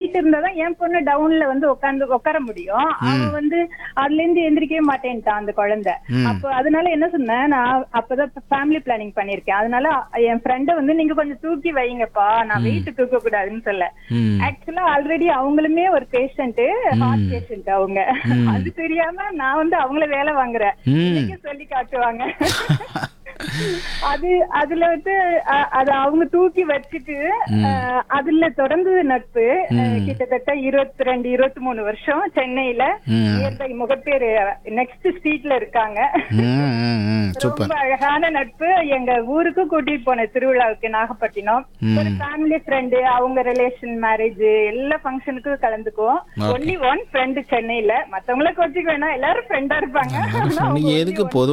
Light இருந்தாதான் என் பொண்ணு டவுன்ல வந்து உட்கார்ந்து உட்கார முடியும் அவன் வந்து அதுல இருந்து எந்திரிக்கவே மாட்டேன்ட்டான் அந்த குழந்தை அப்போ அதனால என்ன சொன்னேன் நான் அப்பதான் ஃபேமிலி பிளானிங் பண்ணிருக்கேன் அதனால என் ஃப்ரெண்ட வந்து நீங்க கொஞ்சம் தூக்கி வைங்கப்பா நான் வெயிட் தூக்க கூடாதுன்னு சொல்ல ம் ஆக்சுவலா ஆல்ரெடி அவங்களுமே ஒரு பேஷண்ட் ஹார்ட் பேஷண்ட் அவங்க அது தெரியாம நான் வந்து அவங்கள வேலை வாங்குறேன் ம் இன்னைக்கு சொல்லி காட்டுவாங்க அது அதுல வந்து அ- அது அவங்க தூக்கி வச்சுட்டு அஹ், அதுல தொடர்ந்து நட்பு அஹ், கிட்டத்தட்ட இருபத்தி ரெண்டு இருபத்தி மூணு வருஷம் சென்னையில ம். நியர்பை முகப்பேர் நெக்ஸ்ட் ஸ்ட்ரீட்ல இருக்காங்க ம் ம் ம் சூப்பர் ரொம்ப அழகான நட்பு எங்க ஊருக்கு கூட்டிட்டு போன திருவிழாவுக்கு நாகப்பட்டினம் ஒரு ஃபேமிலி ஃப்ரெண்டு அவங்க ரிலேஷன் மேரேஜ் எல்லா ஃபங்க்ஷனுக்கும் கலந்துக்குவோம் ஒன்லி ஒன் ஃப்ரெண்டு சென்னையில மத்தவங்கள கோச்சிக்க வேணாம் எல்லாரும் ஃப்ரெண்டா இருப்பாங்க ஆனா அவங்க நீங்க only எதுக்கு one பொது